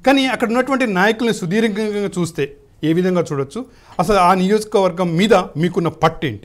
కానీ అక్కడ ఉన్నటువంటి నాయకుల్ని సుదీర్ఘంగా చూస్తే ఏ విధంగా చూడొచ్చు అసలు ఆ నియోజకవర్గం మీద మీకున్న పట్టు ఏంటి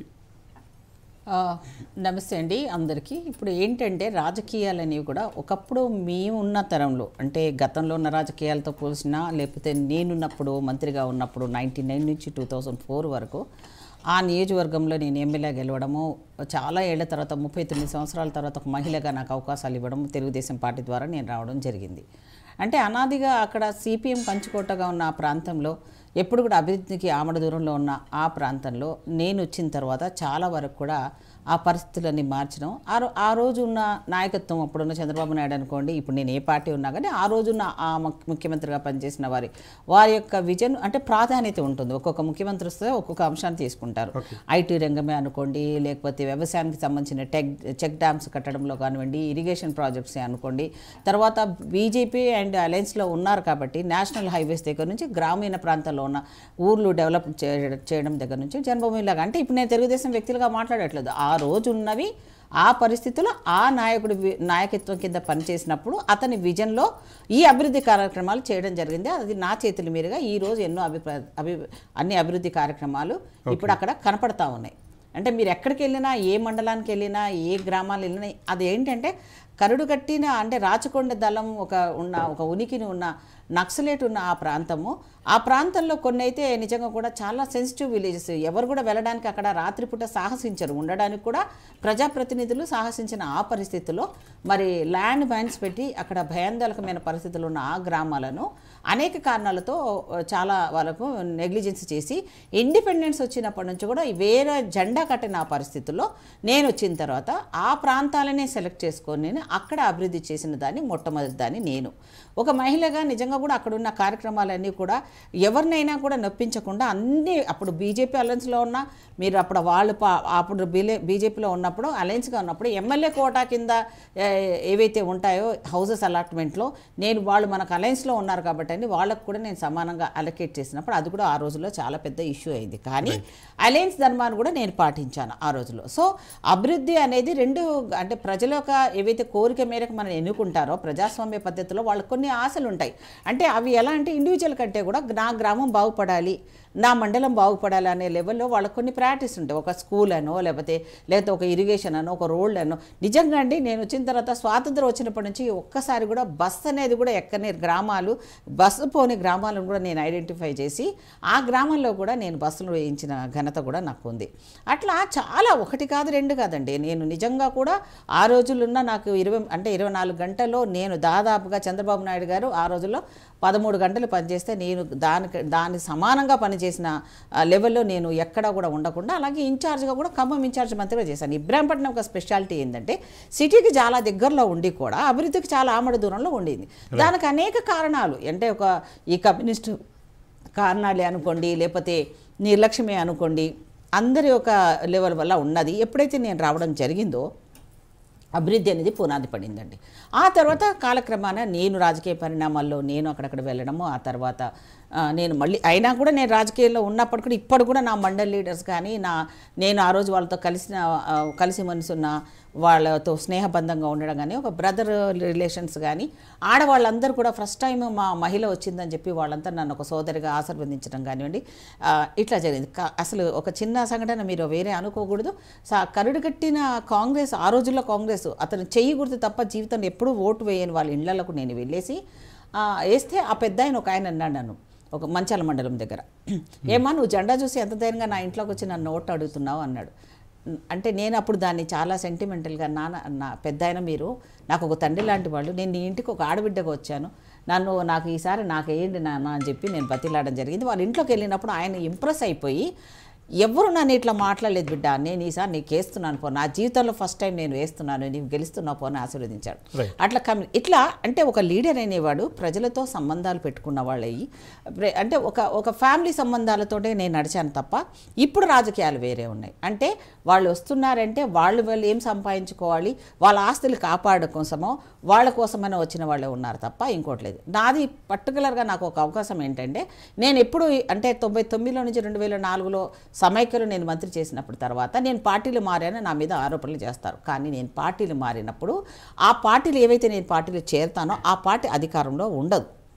ఆ, నమస్తే అండి అందరికీ ఇప్పుడు ఏంటంటే రాజకీయాలు అనేవి కూడా ఒకప్పుడు మేము ఉన్న తరంలో అంటే గతంలో ఉన్న రాజకీయాలతో పోల్చినా లేకపోతే నేనున్నప్పుడు మంత్రిగా ఉన్నప్పుడు నైంటీ నైన్ నుంచి టూ థౌజండ్ ఫోర్ వరకు ఆ నియోజకవర్గంలో నేను ఎమ్మెల్యే గెలవడము చాలా ఏళ్ల తర్వాత ముప్పై తొమ్మిది సంవత్సరాల తర్వాత ఒక మహిళగా నాకు అవకాశాలు ఇవ్వడం తెలుగుదేశం పార్టీ ద్వారా నేను రావడం జరిగింది అంటే అనాదిగా అక్కడ సిపిఎం కంచుకోటగా ఉన్న ఆ ప్రాంతంలో ఎప్పుడు కూడా అభివృద్ధికి ఆమడ దూరంలో ఉన్న ఆ ప్రాంతంలో నేను వచ్చిన తర్వాత చాలా వరకు కూడా ఆ పరిస్థితులన్నీ మార్చడం ఆ రో ఆ రోజు ఉన్న నాయకత్వం అప్పుడున్న చంద్రబాబు నాయుడు అనుకోండి ఇప్పుడు నేను ఏ పార్టీ ఉన్నా కానీ ఆ రోజున్న ఆ ముఖ్య- ముఖ్యమంత్రిగా పనిచేసిన వారి వారి యొక్క విజన్ అంటే ప్రాధాన్యత ఉంటుంది ఒక్కొక్క ముఖ్యమంత్రి వస్తే ఒక్కొక్క అంశాన్ని తీసుకుంటారు ఐటీ రంగమే అనుకోండి లేకపోతే వ్యవసాయానికి సంబంధించిన టెక్ చెక్ డ్యామ్స్ కట్టడంలో కానివ్వండి ఇరిగేషన్ ప్రాజెక్ట్స్ అనుకోండి తర్వాత బీజేపీ అండ్ అలయన్స్లో ఉన్నారు కాబట్టి నేషనల్ హైవేస్ దగ్గర నుంచి గ్రామీణ ప్రాంతాల్లో ఉన్న ఊర్లు డెవలప్ చే- చేయడం దగ్గర నుంచి జన్మభూమిలాగా అంటే ఇప్పుడు నేను తెలుగుదేశం వ్యక్తులుగా మాట్లాడట్లేదు ఆ రోజు ఉన్నవి ఆ పరిస్థితుల్లో ఆ నాయకుడి వి- నాయకత్వం కింద పనిచేసినప్పుడు అతని విజన్లో ఈ అభివృద్ధి కార్యక్రమాలు చేయడం జరిగింది అది నా చేతుల మీదుగా ఈ రోజు ఎన్నో అభిప్రాయ అభి అన్ని అభివృద్ధి కార్యక్రమాలు ఇప్పుడు అక్కడ కనపడతా ఉన్నాయి అంటే మీరు ఎక్కడికి వెళ్ళినా ఏ మండలానికి వెళ్ళినా ఏ గ్రామాలు వెళ్ళినా అది ఏంటంటే కరుడు కట్టిన అంటే రాచకొండ దళం ఒక ఉన్న ఒక ఉనికిని ఉన్న నక్సలేట్ ఉన్న ఆ ప్రాంతము ఆ ప్రాంతంలో కొన్ని అయితే నిజంగా కూడా చాలా సెన్సిటివ్ విలేజెస్ ఎవరు కూడా వెళ్ళడానికి అక్కడ రాత్రిపూట సాహసించరు ఉండడానికి కూడా ప్రజాప్రతినిధులు సాహసించిన ఆ పరిస్థితుల్లో మరి ల్యాండ్ మైన్స్ పెట్టి అక్కడ భయాందోళకమైన పరిస్థితులు ఉన్న ఆ గ్రామాలను అనేక కారణాలతో చాలా వాళ్ళకు నెగ్లిజెన్స్ చేసి ఇండిపెండెన్స్ వచ్చినప్పటి నుంచి కూడా వేరే జెండా కట్టిన ఆ పరిస్థితుల్లో నేను వచ్చిన తర్వాత ఆ ప్రాంతాలనే సెలెక్ట్ చేసుకొని నేను అక్కడ అభివృద్ధి చేసిన దాన్ని మొట్టమొదటి దాన్ని నేను ఒక మహిళగా నిజంగా కూడా అక్కడ ఉన్న కార్యక్రమాలన్నీ కూడా ఎవరినైనా కూడా నొప్పించకుండా అన్ని అప్పుడు బీజేపీ అలయన్స్లో ఉన్న మీరు అప్పుడు వాళ్ళు పా- అప్పుడు బీలే బీజేపీలో ఉన్నప్పుడు అలయన్స్గా ఉన్నప్పుడు ఎమ్మెల్యే కోటా కింద ఏ, ఏవైతే ఉంటాయో హౌసెస్ అలాట్మెంట్లో నేను వాళ్ళు మనకు అలయన్స్లో ఉన్నారు కాబట్టి అండి వాళ్ళకు కూడా నేను సమానంగా అలొకేట్ చేసినప్పుడు అది కూడా ఆ రోజుల్లో చాలా పెద్ద ఇష్యూ అయింది కానీ అలయన్స్ ధర్మాన్ని కూడా నేను పాటించాను ఆ రోజుల్లో సో అభివృద్ధి అనేది రెండు అంటే ప్రజల యొక్క ఏవైతే కోరిక మేరకు మనం ఎన్నుకుంటారో ప్రజాస్వామ్య పద్ధతిలో వాళ్ళకి కొన్ని ఆశలు ఉంటాయి అంటే అవి ఎలా అంటే ఇండివిజువల్ కంటే కూడా నా గ్రామం బాగుపడాలి నా మండలం బాగుపడాలి అనే లెవెల్లో వాళ్ళకి కొన్ని ప్రాక్టీస్ ఉంటాయి ఒక స్కూల్ అనో లేకపోతే లేకపోతే ఒక ఇరిగేషన్ అనో ఒక రోడ్ అనో నిజంగా అండి నేను వచ్చిన తర్వాత స్వాతంత్రం వచ్చినప్పటి నుంచి ఒక్కసారి కూడా బస్ అనేది కూడా ఎక్కని గ్రామాలు బస్సు పోని గ్రామాలను కూడా నేను ఐడెంటిఫై చేసి ఆ గ్రామంలో కూడా నేను బస్సులు వేయించిన ఘనత కూడా నాకు ఉంది అట్లా చాలా ఒకటి కాదు రెండు కాదండి నేను నిజంగా కూడా ఆ రోజులున్న నాకు ఇరవై అంటే ఇరవై నాలుగు గంటల్లో నేను దాదాపుగా చంద్రబాబు నాయుడు గారు ఆ రోజుల్లో పదమూడు గంటలు పనిచేస్తే నేను దానికి దాని సమానంగా పనిచేసిన ఆ, లెవెల్లో నేను ఎక్కడా కూడా ఉండకుండా అలాగే ఇన్ఛార్జ్గా కూడా ఖమ్మం ఇన్ఛార్జ్ మంత్రిగా చేశాను ఇబ్రాహీంపట్నం ఒక స్పెషాలిటీ ఏంటంటే సిటీకి చాలా దగ్గరలో ఉండి కూడా అభివృద్ధికి చాలా ఆమడ దూరంలో ఉండింది దానికి అనేక కారణాలు అంటే ఒక ఈ కమ్యూనిస్టు కారణాలే అనుకోండి లేకపోతే నిర్లక్ష్యమే అనుకోండి అందరి ఒక లెవెల్ వల్ల ఉన్నది ఎప్పుడైతే నేను రావడం జరిగిందో అభివృద్ధి అనేది పునాది పడిందండి ఆ తర్వాత కాలక్రమాన నేను రాజకీయ పరిణామాల్లో నేను అక్కడక్కడ వెళ్ళడము ఆ తర్వాత ఆ, నేను మళ్ళీ అయినా కూడా నేను రాజకీయాల్లో ఉన్నప్పుడు కూడా ఇప్పుడు కూడా నా మండల్ లీడర్స్ కానీ నా నేను ఆ రోజు వాళ్ళతో కలిసిన ఆ, కలిసి మనసు ఉన్న వాళ్ళతో స్నేహబంధంగా ఉండడం కానీ ఒక బ్రదర్ రిలేషన్స్ కానీ ఆడవాళ్ళందరూ కూడా ఫస్ట్ టైం మా మహిళ వచ్చిందని చెప్పి వాళ్ళంతా నన్ను ఒక సోదరిగా ఆశీర్వదించడం కానివ్వండి ఆ, ఇట్లా జరిగింది కా- అసలు ఒక చిన్న సంఘటన మీరు వేరే అనుకోకూడదు సా కరుడు కట్టిన కాంగ్రెస్ ఆ రోజుల్లో కాంగ్రెస్ అతను చెయ్యి గుర్తు తప్ప జీవితంలో ఎప్పుడూ ఓటు వేయని వాళ్ళ ఇళ్లకు నేను వెళ్ళేసి ఆ, వేస్తే ఆ పెద్ద ఆయన ఒక ఆయన అన్నాడు నన్ను ఒక మంచాల మండలం దగ్గర ఏమా నువ్వు జెండా చూసి ఎంత ధైర్యంగా నా ఇంట్లోకి వచ్చి నన్ను ఓటు అడుగుతున్నావు అన్నాడు అంటే నేను అప్పుడు దాన్ని చాలా సెంటిమెంటల్గా నాన్న నా పెద్ద ఆయన మీరు నాకు ఒక తండ్రి లాంటి వాళ్ళు నేను నీ ఇంటికి ఒక ఆడబిడ్డగా వచ్చాను నన్ను నాకు ఈసారి నాకు ఏంటి నాన్న అని చెప్పి నేను బతిలాడడం జరిగింది వాళ్ళ ఇంట్లోకి వెళ్ళినప్పుడు ఆయన ఇంప్రెస్ అయిపోయి ఎవరు నన్ను ఇట్లా మాట్లాడలేదు బిడ్డ నేను ఈసారి నీకు వేస్తున్నాను పో నా జీవితంలో ఫస్ట్ టైం నేను వేస్తున్నాను నీవు గెలుస్తున్నావు పో అని ఆశీర్వదించాడు Right. అట్లా కమ్యూ ఇట్లా అంటే ఒక లీడర్ అనేవాడు ప్రజలతో సంబంధాలు పెట్టుకున్న వాళ్ళయి ప్ర- అంటే ఒక ఒక ఫ్యామిలీ సంబంధాలతోటే నేను నడిచాను తప్ప ఇప్పుడు రాజకీయాలు వేరే ఉన్నాయి అంటే వాళ్ళు వస్తున్నారంటే వాళ్ళు వాళ్ళు ఏం సంపాదించుకోవాలి వాళ్ళ ఆస్తులు కాపాడడం కోసమో వాళ్ళ కోసమైనా వచ్చిన వాళ్ళే ఉన్నారు తప్ప ఇంకోటి లేదు నాది పర్టికులర్గా నాకు ఒక అవకాశం ఏంటంటే నేను ఎప్పుడు అంటే తొంభై తొమ్మిదిలో నుంచి రెండు వేల నాలుగులో సమైక్యలో నేను మంత్రి చేసినప్పుడు తర్వాత నేను పార్టీలు మారానని నా మీద ఆరోపణలు చేస్తారు కానీ నేను పార్టీలు మారినప్పుడు ఆ పార్టీలు ఏవైతే నేను పార్టీలు చేరుతానో ఆ పార్టీ అధికారంలో ఉండదు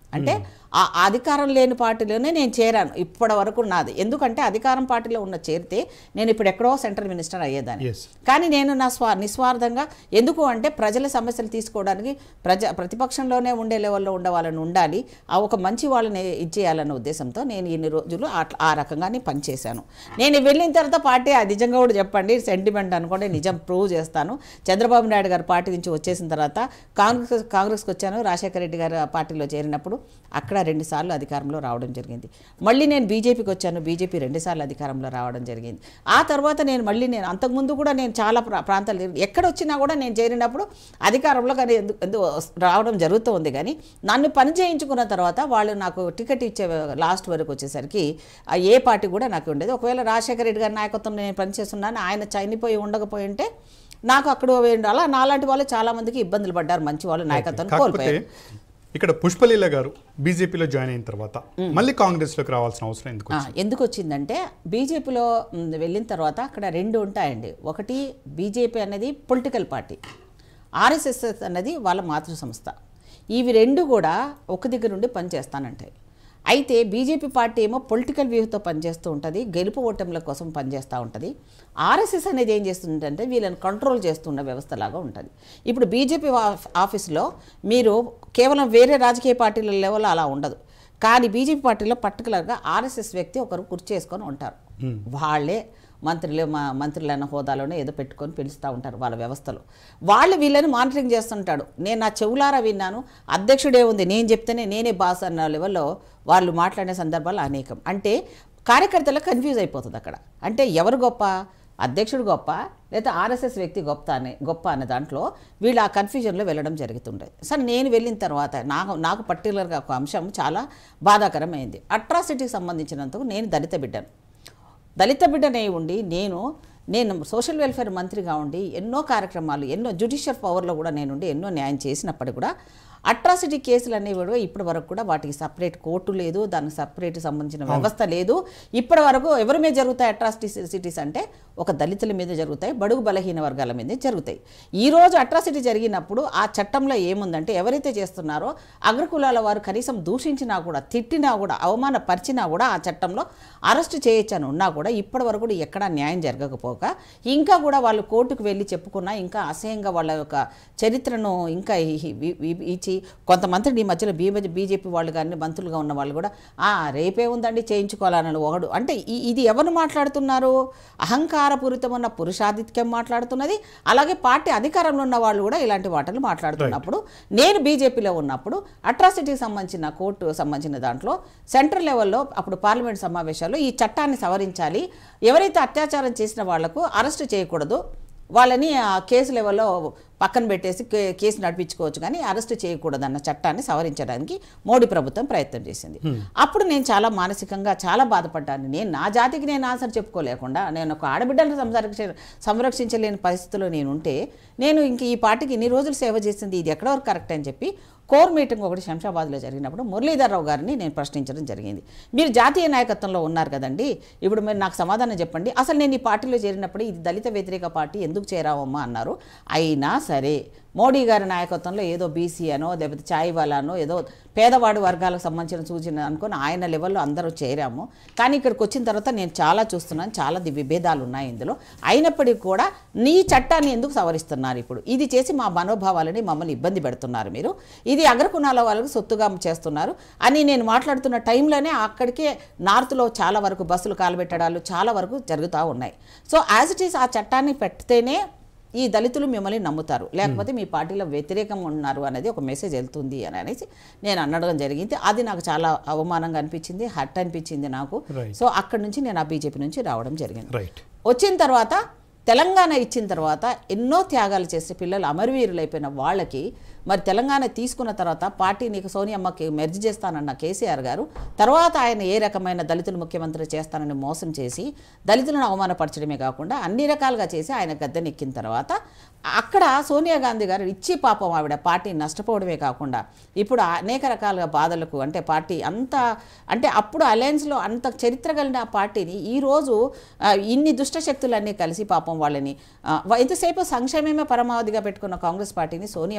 అంటే ఆ అధికారం లేని పార్టీలోనే నేను చేరాను ఇప్పటి వరకు నాది ఎందుకంటే అధికారం పార్టీలో ఉన్న చేరితే నేను ఇప్పుడు ఎక్కడో సెంట్రల్ మినిస్టర్ అయ్యేదాన్ని Yes. కానీ నేను నా స్వా నిస్వార్థంగా ఎందుకు అంటే ప్రజల సమస్యలు తీసుకోవడానికి ప్రజ ప్రతిపక్షంలోనే ఉండే లెవెల్లో ఉండే వాళ్ళని ఉండాలి ఆ ఒక మంచి వాళ్ళని ఇచ్చేయాలన్న ఉద్దేశంతో నేను ఇన్ని రోజులు అట్లా ఆ రకంగానే పనిచేశాను నేను వెళ్ళిన తర్వాత పార్టీ అది నిజంగా కూడా చెప్పండి సెంటిమెంట్ అనుకోండి నిజం ప్రూవ్ చేస్తాను చంద్రబాబు నాయుడు గారు పార్టీ నుంచి వచ్చేసిన తర్వాత కాంగ్రెస్ కాంగ్రెస్కి వచ్చాను రాజశేఖర రెడ్డి గారు ఆ పార్టీలో చేరినప్పుడు అక్కడ రెండుసార్లు అధికారంలో రావడం జరిగింది మళ్ళీ నేను బీజేపీకి వచ్చాను బీజేపీ రెండుసార్లు అధికారంలో రావడం జరిగింది ఆ తర్వాత నేను మళ్ళీ నేను అంతకుముందు కూడా నేను చాలా ప్రా- ప్రాంతాలు తిరిగి- ఎక్కడ వచ్చినా కూడా నేను చేరినప్పుడు అధికారంలో కానీ ఎందు ఎందు రావడం జరుగుతూ ఉంది కానీ నన్ను పని చేయించుకున్న తర్వాత వాళ్ళు నాకు టికెట్ ఇచ్చే లాస్ట్ వరకు వచ్చేసరికి ఆ ఏ పార్టీ కూడా నాకు ఉండేది ఒకవేళ రాజశేఖర రెడ్డి గారి నాయకత్వంలో నేను పనిచేస్తున్నాను ఆయన చనిపోయి ఉండకపోయి ఉంటే నాకు అక్కడ వేయండి. అలా నాలాంటి వాళ్ళు చాలా మందికి ఇబ్బందులు పడ్డారు మంచి వాళ్ళు నాయకత్వం కాకపోతే కోల్పోయారు ఇక్కడ పుష్పలీల గారు బీజేపీలో జాయిన్ అయిన తర్వాత మళ్ళీ కాంగ్రెస్లోకి రావాల్సిన అవసరం ఎందుకు ఆ, ఎందుకు వచ్చిందంటే బీజేపీలో మ్, వెళ్ళిన తర్వాత అక్కడ రెండు ఉంటాయండి ఒకటి బీజేపీ అనేది పొలిటికల్ పార్టీ ఆర్ఎస్ఎస్ అన్నది వాళ్ళ మాతృ సంస్థ ఇవి రెండు కూడా ఒక దగ్గర నుండి పనిచేస్తానంటాయి అయితే బీజేపీ పార్టీ ఏమో పొలిటికల్ వ్యూతో పనిచేస్తూ ఉంటుంది గెలుపు ఓటముల కోసం పనిచేస్తూ ఉంటుంది ఆర్ఎస్ఎస్ అనేది ఏం చేస్తుందంటే వీళ్ళని కంట్రోల్ చేస్తున్న వ్యవస్థలాగా ఉంటుంది ఇప్పుడు బీజేపీ ఆఫ్- ఆఫీస్లో మీరు కేవలం వేరే రాజకీయ పార్టీల లెవెల్ అలా ఉండదు కానీ బీజేపీ పార్టీలో పర్టికులర్గా ఆర్ఎస్ఎస్ వ్యక్తి ఒకరు కుర్చేసుకొని ఉంటారు వాళ్ళే మంత్రులు మా మంత్రులు అన్న హోదాలోనే ఏదో పెట్టుకొని పిలుస్తూ ఉంటారు వాళ్ళ వ్యవస్థలో వాళ్ళు వీళ్ళని మానిటరింగ్ చేస్తుంటాడు నేను నా చెవులారా విన్నాను అధ్యక్షుడే ఉంది నేను చెప్తేనే నేనే బాస్ అన్న లెవెల్లో వాళ్ళు మాట్లాడే సందర్భాలు అనేకం అంటే కార్యకర్తలకు కన్ఫ్యూజ్ అయిపోతుంది అక్కడ అంటే ఎవరు గొప్ప అధ్యక్షుడు గొప్ప లేదా ఆర్ఎస్ఎస్ వ్యక్తి గొప్ప అనే గొప్ప అనే దాంట్లో వీళ్ళు ఆ కన్ఫ్యూజన్లో వెళ్ళడం జరుగుతుండేది సరే నేను వెళ్ళిన తర్వాత నాకు నాకు పర్టికులర్గా ఒక అంశం చాలా బాధాకరమైంది అట్రాసిటీకి సంబంధించినందుకు నేను దళిత బిడ్డను దళిత బిడ్డనే ఉండి నేను నేను సోషల్ వెల్ఫేర్ మంత్రిగా ఉండి ఎన్నో కార్యక్రమాలు ఎన్నో జ్యుడిషియల్ పవర్లో కూడా నేను ఉండి ఎన్నో న్యాయం చేసినప్పటికీ కూడా అట్రాసిటీ కేసులు అనేవి కూడా ఇప్పటి వరకు కూడా వాటికి సపరేట్ కోర్టు లేదు దానికి సపరేట్ సంబంధించిన వ్యవస్థ లేదు ఇప్పటి వరకు ఎవరి మీద జరుగుతాయి అట్రాసిటీస్ అంటే ఒక దళితుల మీద జరుగుతాయి బడుగు బలహీన వర్గాల మీద జరుగుతాయి ఈ రోజు అట్రాసిటీ జరిగినప్పుడు ఆ చట్టంలో ఏముందంటే ఎవరైతే చేస్తున్నారో అగ్రకులాల వారు కనీసం దూషించినా కూడా తిట్టినా కూడా అవమానపరిచినా కూడా ఆ చట్టంలో అరెస్ట్ చేయొచ్చని ఉన్నా కూడా ఇప్పటి వరకు కూడా ఎక్కడా న్యాయం జరగకపోక ఇంకా కూడా వాళ్ళు కోర్టుకు వెళ్ళి చెప్పుకున్నా ఇంకా అసహ్యంగా వాళ్ళ యొక్క చరిత్రను ఇంకా ఈ- ఈ- ఈ- ఇచ్చి కొంతమంది ఈ మధ్యలో బీజే బీజేపీ వాళ్ళు కానీ మంత్రులుగా ఉన్న వాళ్ళు కూడా ఆ రేపే ఉందండి చేయించుకోవాలని ఒకడు అంటే ఈ- ఇది ఎవరు మాట్లాడుతున్నారు అహంకారపూరితమైన పురుషాధిక్యం మాట్లాడుతున్నది అలాగే పార్టీ అధికారంలో ఉన్న వాళ్ళు కూడా ఇలాంటి మాటలు మాట్లాడుతున్నప్పుడు నేను బీజేపీలో ఉన్నప్పుడు అట్రాసిటీకి సంబంధించిన కోర్టు సంబంధించిన దాంట్లో సెంట్రల్ లెవెల్లో అప్పుడు పార్లమెంట్ సమావేశాల్లో ఈ చట్టాన్ని సవరించాలి ఎవరైతే అత్యాచారం చేసిన వాళ్లకు అరెస్ట్ చేయకూడదు వాళ్ళని ఆ కేసు లెవెల్లో పక్కన పెట్టేసి కే- కేసు నడిపించుకోవచ్చు కానీ అరెస్ట్ చేయకూడదన్న చట్టాన్ని సవరించడానికి మోడీ ప్రభుత్వం ప్రయత్నం చేసింది అప్పుడు నేను చాలా మానసికంగా చాలా బాధపడ్డాను నేను నా జాతికి నేను ఆన్సర్ చెప్పుకోలేకుండా నేను ఒక ఆడబిడ్డలను సంరక్ష సంరక్షించలేని పరిస్థితిలో నేను ఉంటే నేను ఇంక ఈ పార్టీకి ఇన్ని రోజులు సేవ చేసింది ఇది ఎక్కడ వరకు కరెక్ట్ అని చెప్పి కోర్ మీటింగ్ ఒకటి శంషాబాద్లో జరిగినప్పుడు మురళీధర్రావు గారిని నేను ప్రశ్నించడం జరిగింది మీరు జాతీయ నాయకత్వంలో ఉన్నారు కదండి ఇప్పుడు మీరు నాకు సమాధానం చెప్పండి అసలు నేను ఈ పార్టీలో చేరినప్పుడు ఇది దళిత వ్యతిరేక పార్టీ ఎందుకు చేరావమ్మా అన్నారు అయినా సరే మోడీ గారి నాయకత్వంలో ఏదో బీసీ అనో లేకపోతే చాయ్ వాలానో ఏదో పేదవాడి వర్గాలకు సంబంధించిన సూచన అనుకుని ఆయన లెవెల్లో అందరూ చేరాము కానీ ఇక్కడికి వచ్చిన తర్వాత నేను చాలా చూస్తున్నాను చాలా ది- విభేదాలు ఉన్నాయి ఇందులో అయినప్పటికీ కూడా నీ చట్టాన్ని ఎందుకు సవరిస్తున్నారు ఇప్పుడు ఇది చేసి మా మనోభావాలని మమ్మల్ని ఇబ్బంది పెడుతున్నారు మీరు ఇది అగ్రకుణాల వాళ్ళకు సొత్తుగా చేస్తున్నారు అని నేను మాట్లాడుతున్న టైంలోనే అక్కడికే నార్త్లో చాలా వరకు బస్సులు కాలబెట్టడాలు చాలా వరకు జరుగుతూ ఉన్నాయి సో యాజ్ ఇట్ ఈస్ ఆ చట్టాన్ని పెడితేనే ఈ దళితులు మిమ్మల్ని నమ్ముతారు లేకపోతే మీ పార్టీలో వ్యతిరేకంగా ఉన్నారు అనేది ఒక మెసేజ్ వెళ్తుంది అని అనేసి నేను అనడం జరిగింది అది నాకు చాలా అవమానంగా అనిపించింది హట్ అనిపించింది నాకు Right. సో అక్కడి నుంచి నేను ఆ బీజేపీ నుంచి రావడం జరిగింది రైట్ వచ్చిన తర్వాత తెలంగాణ ఇచ్చిన తర్వాత ఎన్నో త్యాగాలు చేసి పిల్లలు అమరవీరులైపోయిన వాళ్ళకి మరి తెలంగాణ తీసుకున్న తర్వాత పార్టీ నీకు సోనియమ్మకి మెర్జ్ చేస్తానన్న కేసీఆర్ గారు తర్వాత ఆయన ఏ రకమైన దళితులు ముఖ్యమంత్రి చేస్తానని మోసం చేసి దళితులను అవమానపరచడమే కాకుండా అన్ని రకాలుగా చేసి ఆయన గద్దెనెక్కిన తర్వాత అక్కడ సోనియా గాంధీ గారు ఇచ్చి పాపం ఆవిడ పార్టీ నష్టపోవడమే కాకుండా ఇప్పుడు అనేక రకాలుగా బాధలకు అంటే పార్టీ అంత అంటే అప్పుడు అలయన్స్లో అంత చరిత్ర కలిగిన ఆ పార్టీని ఈరోజు ఆ, ఇన్ని దుష్ట శక్తులన్నీ కలిసి పాపం వాళ్ళని ఆ, వా- ఎంతసేపు సంక్షేమమే పరమావధిగా పెట్టుకున్న కాంగ్రెస్ పార్టీని సోనియమ్మ నాయకత్వం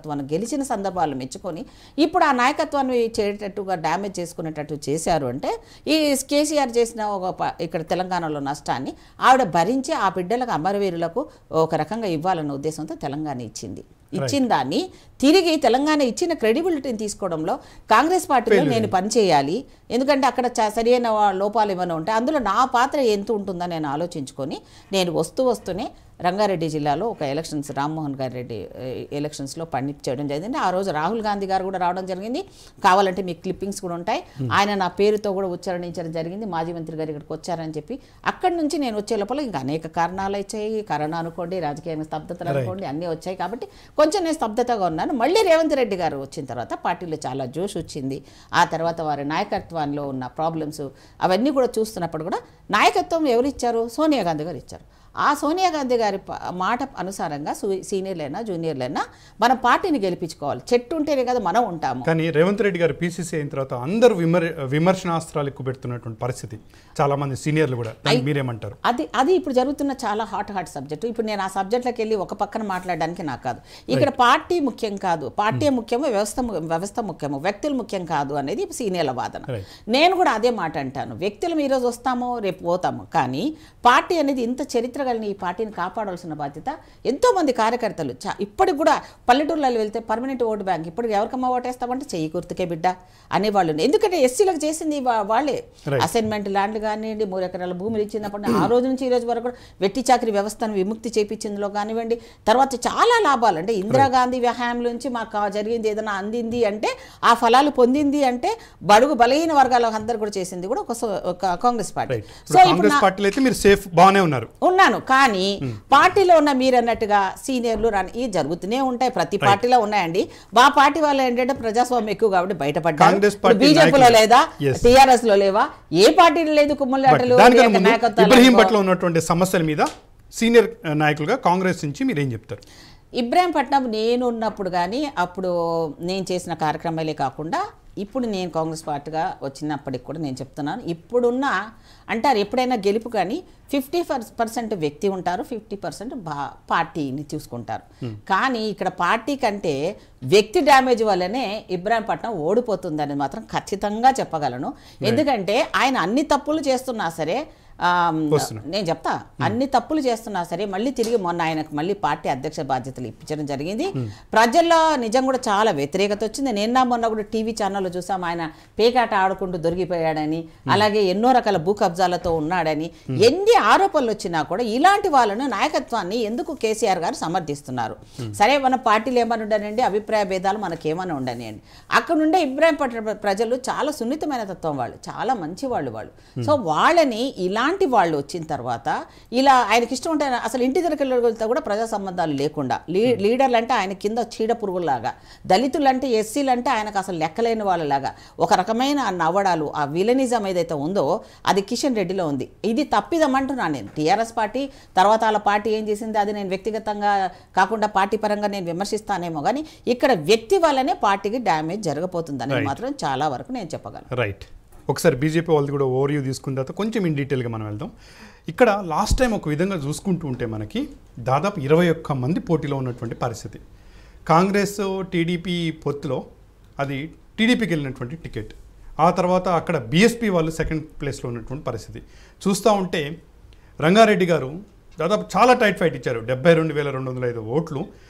నాయకత్వాన్ని గెలిచిన సందర్భాలు మెచ్చుకొని ఇప్పుడు ఆ నాయకత్వాన్ని చేసేటట్టుగా డ్యామేజ్ చేసుకునేటట్టు చేశారు అంటే ఈ కేసీఆర్ చేసిన ఒక ప- ఇక్కడ తెలంగాణలో నష్టాన్ని ఆవిడ భరించి ఆ బిడ్డలకు అమరవీరులకు ఒక రకంగా ఇవ్వాలన్న ఉద్దేశంతో తెలంగాణ ఇచ్చింది ఇచ్చిన దాన్ని తిరిగి తెలంగాణ ఇచ్చిన క్రెడిబిలిటీని తీసుకోవడంలో కాంగ్రెస్ పార్టీలో నేను పనిచేయాలి ఎందుకంటే అక్కడ చ- సరైన వా- లోపాలు ఏమైనా ఉంటే అందులో నా పాత్ర ఎంత ఉంటుందని నేను ఆలోచించుకొని నేను వస్తూ వస్తూనే రంగారెడ్డి జిల్లాలో ఒక ఎలక్షన్స్ రామ్మోహన్ గారి రెడ్డి ఏ, ఎలక్షన్స్లో పండిట్ చేయడం జరిగింది ఆ రోజు రాహుల్ గాంధీ గారు కూడా రావడం జరిగింది కావాలంటే మీకు క్లిప్పింగ్స్ కూడా ఉంటాయి ఆయన నా పేరుతో కూడా ఉచ్చరణించడం జరిగింది మాజీ మంత్రి గారు ఇక్కడికి వచ్చారని చెప్పి అక్కడి నుంచి నేను వచ్చే లోపల ఇంకా అనేక కారణాలు వచ్చాయి కరోనా అనుకోండి రాజకీయ స్తబ్దతలు అనుకోండి అన్నీ వచ్చాయి కాబట్టి కొంచెం నేను స్తబ్దతగా ఉన్నాను మళ్ళీ రేవంత్ రెడ్డి గారు వచ్చిన తర్వాత పార్టీలో చాలా జోష్ వచ్చింది ఆ తర్వాత వారి నాయకత్వంలో ఉన్న ప్రాబ్లమ్స్ అవన్నీ కూడా చూస్తున్నప్పుడు కూడా నాయకత్వం ఎవరు ఇచ్చారు సోనియా గాంధీ గారు ఇచ్చారు ఆ సోనియా గాంధీ గారి ప- మాట అనుసారంగా సు- సీనియర్లైనా జూనియర్లైనా మన పార్టీని గెలిపించుకోవాలి చెట్టు ఉంటేనే కదా మనం ఉంటాము కానీ రేవంత్ రెడ్డి గారు పీసీసీ అయిన తర్వాత అందరూ విమర్ విమర్శనాస్త్రాలు ఎక్కువ పెడుతున్నటువంటి పరిస్థితి చాలా మంది సీనియర్లు కూడా దానికి మీరేమంటారు అది అది ఇప్పుడు జరుగుతున్న చాలా హాట్ హాట్ సబ్జెక్ట్ ఇప్పుడు నేను ఆ సబ్జెక్ట్లోకి వెళ్ళి ఒక పక్కన మాట్లాడడానికి నాకు కాదు ఇక్కడ పార్టీ ముఖ్యం కాదు పార్టీ ముఖ్యము వ్యవస్థ ము- వ్యవస్థ ముఖ్యము వ్యక్తులు ముఖ్యం కాదు అనేది సీనియర్ల వాదన Right. నేను కూడా అదే మాట అంటాను వ్యక్తులు ఈరోజు వస్తామో రేపు పోతాము కానీ పార్టీ అనేది ఇంత చరిత్ర కలిగిన ఈ పార్టీని కాపాడాల్సిన బాధ్యత ఎంతో మంది కార్యకర్తలు చా ఇప్పటికి కూడా పల్లెటూర్లలో వెళ్తే పర్మనెంట్ ఓటు బ్యాంక్ ఇప్పుడు ఎవరికమ్మా ఓటేస్తామంటే చెయ్యి గుర్తుకే బిడ్డ అనేవాళ్ళు ఎందుకంటే ఎస్సీలకు చేసింది వా- వాళ్ళే Right. అసైన్మెంట్ ల్యాండ్లు కానివ్వండి మూడు ఎకరాల భూములు ఇచ్చినప్పుడు ఆ రోజు నుంచి ఈ రోజు వరకు కూడా వెట్టి చాకరీ వ్యవస్థను విముక్తి చేపించిందిలో కానివ్వండి తర్వాత చాలా లాభాలు అంటే ఇందిరాగాంధీ వ్యాయామం నుంచి మాకు ఆ జరిగింది ఏదైనా అందింది అంటే ఆ ఫలాలు పొందింది అంటే బడుగు బలహీన వర్గాల అందరు కూడా చేసింది కూడా ఒక సో- ఒక కాంగ్రెస్ పార్టీ రైట్ సో ఇప్పుడు ఇప్పుడు కాంగ్రెస్ నా- పార్టీలో అయితే మీరు సేఫ్ బాగానే ఉన్నారు ఉన్నాను కానీ పార్టీలో ఉన్న మీరు అన్నట్టుగా సీనియర్లు రాని ఇవి జరుగుతూనే ఉంటాయి ప్రతి పార్టీలో ఉన్నాయండి మా పార్టీ వాళ్ళు ఏంటంటే ప్రజాస్వామ్యం ఎక్కువ కాబట్టి బయటపడ్డారు కాంగ్రెస్ పార్టీ బీజేపీలో నాయకులు- లేదా Yes. టిఆర్ఎస్ లో లేవా ఏ పార్టీలో లేదు కుమ్మలి బట్ ఆటలు దానికన్నా లేక ముందు నాయకత్వాలు ఇబ్రహీం అనుకో. పట్ల ఉన్నటువంటి సమస్యల మీద సీనియర్ ఆ, నాయకులుగా కాంగ్రెస్ నుంచి మీరు ఏం చెప్తారు ఇబ్రాహీంపట్నం నేను ఉన్నప్పుడు కానీ అప్పుడు నేను చేసిన కార్యక్రమాలే కాకుండా ఇప్పుడు నేను కాంగ్రెస్ పార్టీగా వచ్చినప్పటికి కూడా నేను చెప్తున్నాను ఇప్పుడున్న అంటారు ఎప్పుడైనా గెలుపు కానీ ఫిఫ్టీ పర్సెంట్ వ్యక్తి ఉంటారు ఫిఫ్టీ పర్సెంట్ బా పార్టీని చూసుకుంటారు కానీ ఇక్కడ పార్టీ కంటే వ్యక్తి డ్యామేజ్ వల్లనే ఇబ్రాహీంపట్నం ఓడిపోతుందని మాత్రం ఖచ్చితంగా చెప్పగలను ఎందుకంటే ఆయన అన్ని తప్పులు చేస్తున్నా సరే ఆ, వస్తున్నా. నేను చెప్తా అన్ని తప్పులు చేస్తున్నా సరే మళ్ళీ తిరిగి మొన్న ఆయనకు మళ్ళీ పార్టీ అధ్యక్ష బాధ్యతలు ఇప్పించడం జరిగింది ప్రజల్లో నిజం కూడా చాలా వ్యతిరేకత వచ్చింది నిన్న మొన్న కూడా టీవీ ఛానల్లో చూసాం ఆయన పేకాట ఆడుకుంటూ దొరికిపోయాడని అలాగే ఎన్నో రకాల భూ కబ్జాలతో ఉన్నాడని ఎన్ని ఆరోపణలు వచ్చినా కూడా ఇలాంటి వాళ్ళను నాయకత్వాన్ని ఎందుకు కేసీఆర్ గారు సమర్థిస్తున్నారు సరే మన పార్టీలు ఏమని ఉండనండి అభిప్రాయ భేదాలు మనకేమని ఉండనియండి అక్కడ ఉండే ఇబ్రాహిం పట్ల ప్రజలు చాలా సున్నితమైన తత్వం వాళ్ళు చాలా మంచి వాళ్ళు వాళ్ళు సో వాళ్ళని ఇలాంటి వాళ్ళు వచ్చిన తర్వాత ఇలా ఆయనకి ఇష్టం ఉంటే అసలు ఇంటి దగ్గరికి కూడా ప్రజా సంబంధాలు లేకుండా లీ లీడర్లు అంటే ఆయన కింద చీడ పురుగులాగా దళితులు అంటే ఎస్సీలు అంటే ఆయనకు అసలు లెక్కలేని వాళ్ళలాగా ఒక రకమైన ఆ నవ్వడాలు ఆ విలనిజం ఏదైతే ఉందో అది కిషన్ రెడ్డిలో ఉంది ఇది తప్పిదం అంటున్నాను నేను టీఆర్ఎస్ పార్టీ తర్వాత వాళ్ళ పార్టీ ఏం చేసింది అది నేను వ్యక్తిగతంగా కాకుండా పార్టీ పరంగా నేను విమర్శిస్తానేమో కానీ ఇక్కడ వ్యక్తి వల్లనే పార్టీకి డ్యామేజ్ జరగబోతుందని Right. మాత్రం చాలా వరకు నేను చెప్పగలను రైట్ ఒకసారి బీజేపీ వాళ్ళది కూడా ఓవర్వ్యూ తీసుకున్న తర్వాత కొంచెం ఇన్ డీటెయిల్గా మనం వెళ్దాం ఇక్కడ లాస్ట్ టైం ఒక విధంగా చూసుకుంటూ ఉంటే మనకి దాదాపు ఇరవై ఒక్క మంది పోటీలో ఉన్నటువంటి పరిస్థితి కాంగ్రెస్ టీడీపీ పొత్తులో అది టీడీపీకి వెళ్ళినటువంటి టికెట్ ఆ తర్వాత అక్కడ బీఎస్పీ వాళ్ళు సెకండ్ ప్లేస్లో ఉన్నటువంటి పరిస్థితి చూస్తూ ఉంటే రంగారెడ్డి గారు దాదాపు చాలా టైట్ ఫైట్ ఇచ్చారు డెబ్బై రెండు వేల రెండు వందల ఐదు ఓట్లు